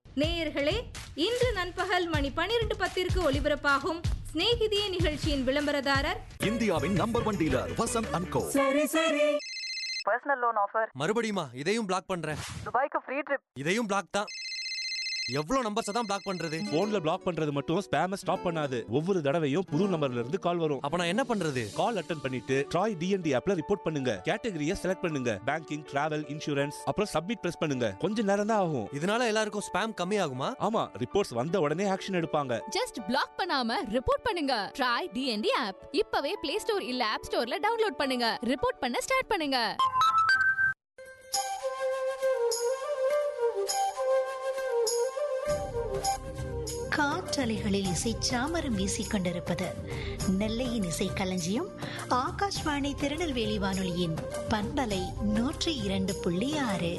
நேயர்களே இன்று நண்பகல் மணி பனிரெண்டு பத்திற்கு ஒலிபரப்பாகும் சிநேகிதியே நிகழ்ச்சியின் விளம்பரதாரர் இந்தியாவின் number one dealer Vasanth and co personal loan offer மறுபடியுமா இதையும் பிளாக் பண்றேன் துபாய்க்கு ஃப்ரீ ட்ரிப் இதையும் பிளாக் தான் எவ்வளவு நம்பர்ஸ் தான் பிளாக் பண்றது போன்ல பிளாக் பண்றது மட்டும் ஸ்பேம ஸ்டாப் பண்ணாது ஒவ்வொரு தடவையும் புது நம்பர்ல இருந்து கால் வரும் அப்ப நான் என்ன பண்றது கால் அட்டன் பண்ணிட்டு ட்ராய் டிஎன்டி ஆப்ல ரிப்போர்ட் பண்ணுங்க கேட்டகரியை செலக்ட் பண்ணுங்க பேங்கிங் டிராவல் இன்சூரன்ஸ் அப்புறம் சப்மிட் பிரஸ் பண்ணுங்க கொஞ்ச நேரம் தான் ஆகும் இதனால எல்லாருக்கும் ஸ்பேம் கம்மி ஆகுமா ஆமா ரிப்போர்ட்ஸ் வந்த உடனே ஆக்ஷன் எடுப்பாங்க ஜஸ்ட் பிளாக் பண்ணாம ரிப்போர்ட் பண்ணுங்க ட்ரை டிஎன்டி ஆப் இப்பவே பிளே ஸ்டோர் இல்ல ஆப் ஸ்டோர்ல டவுன்லோட் பண்ணுங்க ரிப்போர்ட் பண்ண ஸ்டார்ட் பண்ணுங்க காற்றலைகளில் இசை சாமரம் வீசிக் கொண்டிருப்பது நெல்லையின் இசை களஞ்சியம் ஆகாஷ்வாணி திருநெல்வேலி வானொலியின் பண்பலை நூற்றி இரண்டு புள்ளி ஆறு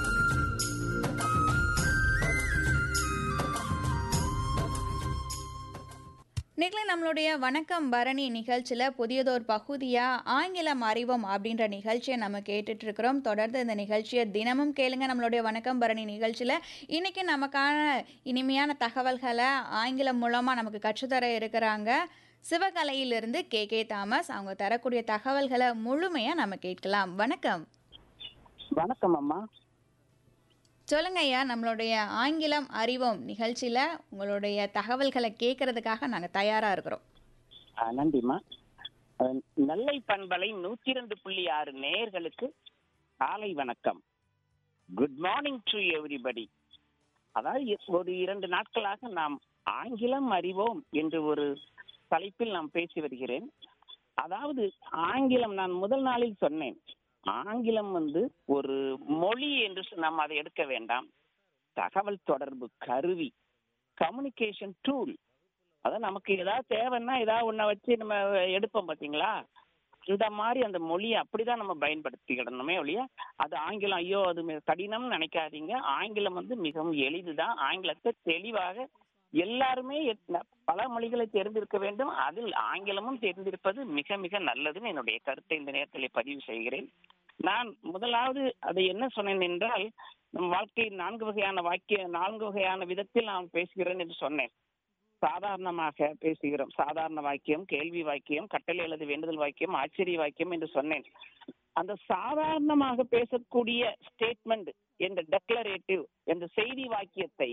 இன்னைக்கு நம்மளுடைய வணக்கம் பரணி நிகழ்ச்சியில் புதியதோர் பகுதியாக ஆங்கிலம் அறிவோம் அப்படின்ற நிகழ்ச்சியை நம்ம கேட்டுட்டு இருக்கிறோம் தொடர்ந்து இந்த நிகழ்ச்சியை தினமும் கேளுங்க நம்மளுடைய வணக்கம் பரணி நிகழ்ச்சியில் இன்னைக்கு நமக்கான இனிமையான தகவல்களை ஆங்கிலம் மூலமாக நமக்கு கற்றுத்தர இருக்கிறாங்க சிவகலையிலிருந்து கே கே தாமஸ் அவங்க தரக்கூடிய தகவல்களை முழுமையாக நம்ம கேட்கலாம் வணக்கம் வணக்கம் அம்மா சொல்லுங்க ஐயா நம்மளுடைய ஆங்கிலம் அறிவோம் நிகழ்ச்சியில் உங்களுடைய தகவல்களை கேட்கறதுக்காக நாங்கள் தயாராக இருக்கிறோம் ஆ, நன்றிம்மா அஹ், நெல்லை பண்பலை நூத்தி ரெண்டு புள்ளி ஆறு நேயர்களுக்கு காலை வணக்கம் குட் மார்னிங் டு எவ்ரிபடி அதாவது இ- ஒரு இரண்டு நாட்களாக நாம் ஆங்கிலம் அறிவோம் என்று ஒரு தலைப்பில் நாம் பேசி வருகிறேன் அதாவது ஆங்கிலம் நான் முதல் நாளில் சொன்னேன் ஆங்கிலம் வந்து ஒரு மொழி என்று சொ- நாம் அதை எடுக்க வேண்டாம் தகவல் தொடர்பு கருவி கம்யூனிகேஷன் டூல் அதான் நமக்கு ஏதாவது தேவைன்னா ஏதாவது ஒன்றை வச்சு நம்ம எடுப்போம் பார்த்தீங்களா இந்த மாதிரி அந்த மொழியை அப்படிதான் நம்ம பயன்படுத்திக்கிடணுமே ஒழிய அது ஆங்கிலம் ஐயோ அது மிக கடினம்னு நினைக்காதீங்க ஆங்கிலம் வந்து மிகவும் எளிதுதான் ஆங்கிலத்தை தெளிவாக எல்லாருமே எத்- பல மொழிகளை தெரிந்திருக்க வேண்டும் அதில் ஆங்கிலமும் தெரிந்திருப்பது மிக மிக நல்லதுன்னு என்னுடைய கருத்தை இந்த நேரத்தில் பதிவு செய்கிறேன் நான் முதலாவது அதை என்ன சொன்னேன் என்றால் நம் வாழ்க்கையில் நான்கு வகையான வாக்கிய நான்கு வகையான விதத்தில் நான் பேசுகிறேன் என்று சொன்னேன் சாதாரணமாக பேசுகிறோம் சாதாரண வாக்கியம் கேள்வி வாக்கியம் கட்டளை அல்லது வேண்டுதல் வாக்கியம் ஆச்சரிய வாக்கியம் என்று சொன்னேன் அந்த சாதாரணமாக பேசக்கூடிய ஸ்டேட்மெண்ட் என்ற டெக்ளரேட்டிவ் என்ற செய்தி வாக்கியத்தை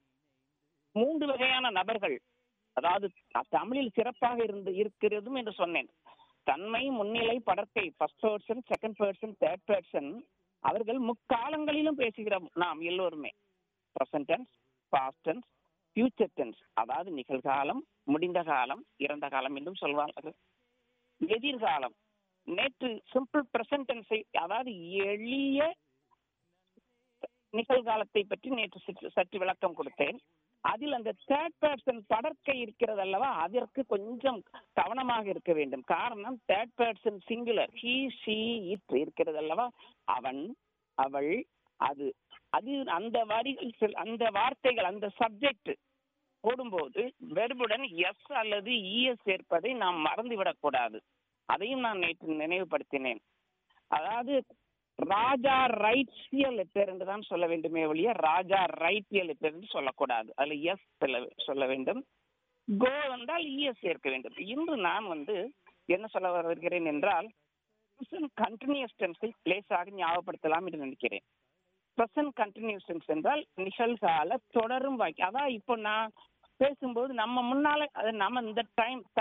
மூன்று வகையான நபர்கள் அதாவது த- தமிழில் சிறப்பாக இருந்து இருக்கிறதும் என்று சொன்னேன் தன்மை முன்னிலை படர்க்கை first person second person third person அவர்கள் முக்காலங்களிலும் பேசுகிறோம் நாம் எல்லோருமே present tense past tense future tense அதாவது நிகழ்காலம் முடிந்த காலம் இறந்த காலம் என்றும் சொல்வார்கள் எதிர்காலம் நேற்று சிம்பிள் பிரசன்ட் டென்ஸை அதாவது எளிய நிகழ்காலத்தை பற்றி நேற்று சற்று சற்று விளக்கம் கொடுத்தேன் அதில் அந்த தேர்ட் பர்சன் படர்க்கை இருக்கிறது அல்லவா அதற்கு கொஞ்சம் கவனமாக இருக்க வேண்டும் காரணம் third person singular he she it இருக்கிறது அல்லவா அவன் அவள் அது அது அந்த வரிகள் சில- அந்த வார்த்தைகள் அந்த சப்ஜெக்ட் போடும்போது வெர்புடன் எஸ் அல்லது இஎஸ் சேர்ப்பதை நாம் மறந்துவிடக் கூடாது அதையும் நான் நேற்று நினைவுபடுத்தினேன் அதாவது ராஜா ரைட்ஸிய லெட்டர் என்று தான் சொல்ல வேண்டுமே ஒழிய ராஜா ரைட்டிய லெட்டர் என்று சொல்லக்கூடாது அதுல எஸ் சொல்ல சொல்ல வேண்டும் கோ என்றால் இஎஸ் சேர்க்க வேண்டும் இன்று நான் வந்து என்ன சொல்ல வருகிறேன் என்றால் கண்டினியூஸ் டென்ஸை லேசாக ஞாபகப்படுத்தலாம் என்று நினைக்கிறேன் ப்ரெசன்ட் கண்டினியூஸ் டென்ஸ் என்றால் நிகழ்கால தொடரும் வாக்கியம் அதான் இப்போ நான் பேசும்போது நம்ம முன்னால அது நம்ம இந்த டைம்